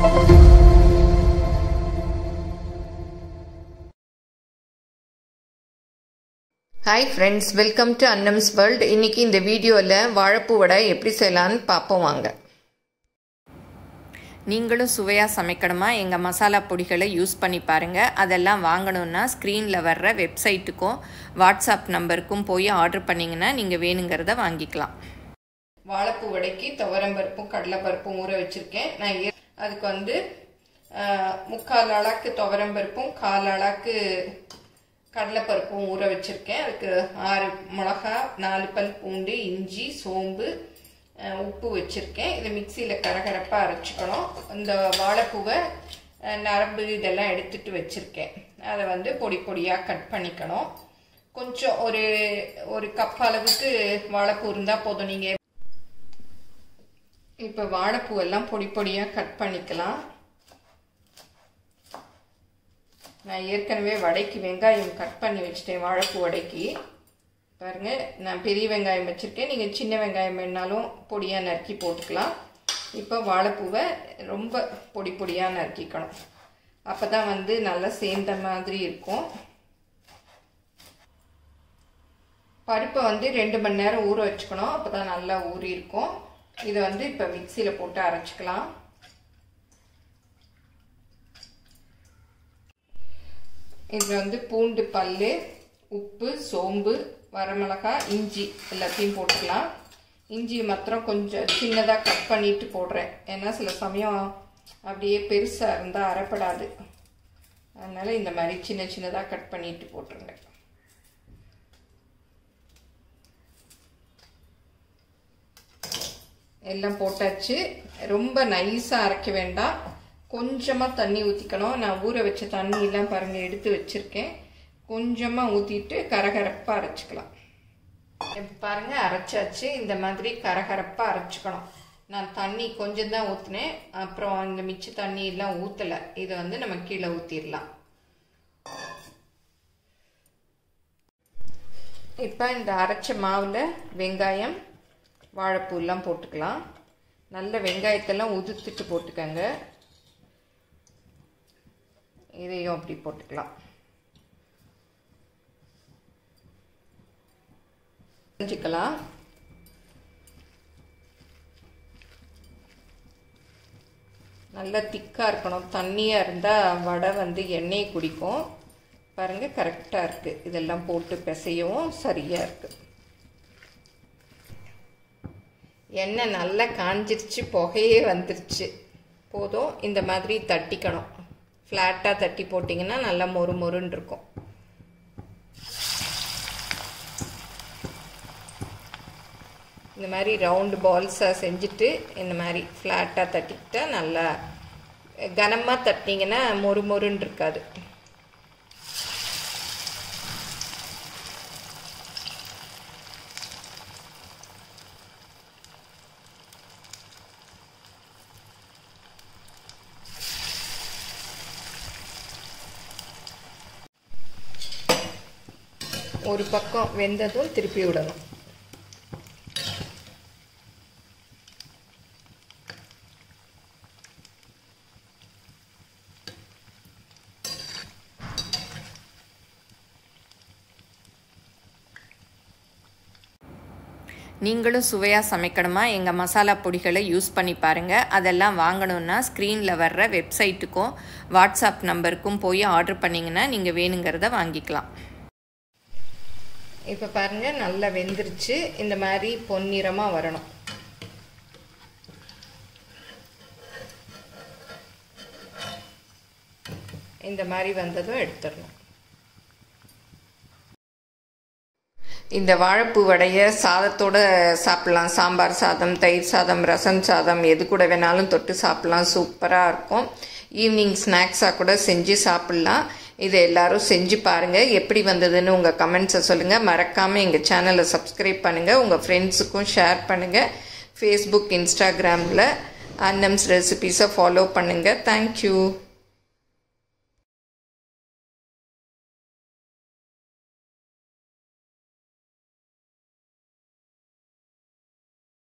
hi friends welcome to Annam's world இன்னைக்கு இந்த வீடியோவில் வாழைப்பூ வடை எப்படி செய்யலான்னு பார்ப்போம் வாங்க நீங்களும் சுவையாக சமைக்கணுமா எங்கள் மசாலா பொடிகளை யூஸ் பண்ணி பாருங்கள் அதெல்லாம் வாங்கணுன்னா ஸ்க்ரீனில் வர்ற வெப்சைட்டுக்கும் வாட்ஸ்அப் நம்பருக்கும் போய் ஆர்டர் பண்ணிங்கன்னா நீங்கள் வேணுங்கிறத வாங்கிக்கலாம் வாழைப்பூ வடைக்கு துவரம்பருப்பும் கடலைப்பருப்பும் ஊற வச்சுருக்கேன் நான் ஏ- அதுக்கு வந்து ஆஹ், முக்கால் அளாக்கு துவரம்பருப்பும் கால் அளாக்கு கடலைப்பருப்பும் ஊற வச்சுருக்கேன் அதுக்கு ஆறு மிளகா நாலு பல் பூண்டு இஞ்சி சோம்பு ஆஹ், உப்பு வச்சுருக்கேன் இதை மிக்சியில் கரகரப்பாக அரைச்சிக்கணும் இந்த வாழைப்பூவை ஆஹ், நரம்பு இதெல்லாம் எடுத்துட்டு வச்சுருக்கேன் அதை வந்து பொடி பொடியாக கட் பண்ணிக்கணும் கொஞ்சம் ஒரு ஒரு கப் அளவுக்கு வாழைப்பூ இருந்தால் போதும் நீங்கள் இப்போ வாழைப்பூ எல்லாம் பொடி பொடியாக கட் பண்ணிக்கலாம் நான் ஏற்கனவே வடைக்கு வெங்காயம் கட் பண்ணி வச்சுட்டேன் வாழைப்பூ வடைக்கு பாருங்க நான் பெரிய வெங்காயம் வச்சுருக்கேன் நீங்கள் சின்ன வெங்காயம் வேணாலும் பொடியாக நறுக்கி போட்டுக்கலாம் இப்போ வாழைப்பூவை ரொம்ப பொடி பொடியாக நறுக்கிக்கணும் அப்போ தான் வந்து நல்லா சேர்ந்த மாதிரி இருக்கும் பருப்பை வந்து ரெண்டு மணி நேரம் ஊற வச்சுக்கணும் அப்போ தான் நல்லா ஊறி இருக்கும் இதை வந்து இப்போ மிக்சியில் போட்டு அரைச்சிக்கலாம் இதில் வந்து பூண்டு பல் உப்பு சோம்பு வரமிளகாய் இஞ்சி எல்லாத்தையும் போட்டுக்கலாம் இஞ்சி மாத்திரம் கொஞ்சம் சின்னதாக கட் பண்ணிட்டு போடுறேன் ஏன்னா சில சமயம் அப்படியே பெருசாக இருந்தால் அரைப்படாது அதனால் இந்த மாதிரி சின்ன சின்னதாக கட் பண்ணிட்டு போட்டுருங்க எல்லாம் போட்டாச்சு ரொம்ப நைஸாக அரைக்க வேண்டாம் கொஞ்சமாக தண்ணி ஊற்றிக்கணும் நான் ஊற வச்ச தண்ணியெல்லாம் பாருங்கள் எடுத்து வச்சுருக்கேன் கொஞ்சமாக ஊற்றிட்டு கரகரப்பாக அரைச்சிக்கலாம் இப்போ பாருங்கள் அரைச்சாச்சு இந்த மாதிரி கரகரப்பாக அரைச்சிக்கணும் நான் தண்ணி கொஞ்சம் தான் ஊற்றினேன் அப்புறம் இந்த மிச்ச தண்ணி எல்லாம் ஊற்றலை இதை வந்து நம்ம கீழே ஊற்றிடலாம் இப்போ இந்த அரைச்ச மாவில் வெங்காயம் வாழைப்பூலாம் போட்டுக்கலாம் நல்ல வெங்காயத்தெல்லாம் உதுத்துட்டு போட்டுக்கோங்க இதையும் அப்படி போட்டுக்கலாம் செஞ்சுக்கலாம் நல்லா திக்காக இருக்கணும் தண்ணியாக இருந்தால் வடை வந்து எண்ணெய் குடிக்கும் பாருங்கள் கரெக்டாக இருக்குது இதெல்லாம் போட்டு பிசையவும் சரியாக இருக்குது எண்ணெய் நல்லா காஞ்சிருச்சு புகையே வந்துருச்சு போதும் இந்த மாதிரி தட்டிக்கணும் ஃப்ளாட்டாக தட்டி போட்டிங்கன்னா நல்லா மொறு மொறுன்னு இருக்கும் இந்த மாதிரி ரவுண்டு பால்ஸாக செஞ்சுட்டு இந்த மாதிரி ஃப்ளாட்டாக தட்டிக்கிட்டா நல்லா கனமாக தட்டினீங்கன்னா மொறு மொறுன்னு இருக்காது ஒரு பக்கம் வெந்ததும் திருப்பி விடணும் நீங்களும் சுவையாக சமைக்கணுமா எங்கள் மசாலா பொடிகளை யூஸ் பண்ணி பாருங்கள் அதெல்லாம் வாங்கணுன்னா ஸ்க்ரீனில் வர்ற வெப்சைட்டுக்கும் வாட்ஸ்அப் நம்பருக்கும் போய் ஆர்டர் பண்ணிங்கன்னா நீங்கள் வேணுங்கிறத வாங்கிக்கலாம் இப்போ பாருங்கள் நல்லா வெந்துருச்சு இந்த மாதிரி பொன்னிறமாக வரணும் இந்த மாதிரி வந்ததும் எடுத்துடணும் இந்த வாழைப்பூ வடையை சாதத்தோட சாப்பிட்லாம் சாம்பார் சாதம் தயிர் சாதம் ரசம் சாதம் எது கூட வேணாலும் தொட்டு சாப்பிட்லாம் சூப்பராக இருக்கும் ஈவினிங் ஸ்நாக்ஸாக கூட செஞ்சு சாப்பிட்லாம் இதை எல்லாரும் செஞ்சு பாருங்கள் எப்படி வந்ததுன்னு உங்கள் கமெண்ட்ஸை சொல்லுங்கள் மறக்காமல் எங்கள் சேனலை சப்ஸ்கிரைப் பண்ணுங்கள் உங்கள் ஃப்ரெண்ட்ஸுக்கும் ஷேர் பண்ணுங்கள் ஃபேஸ்புக் இன்ஸ்டாகிராமில் அன்னம்ஸ் ரெசிபீஸை ஃபாலோ பண்ணுங்கள் தேங்க்யூ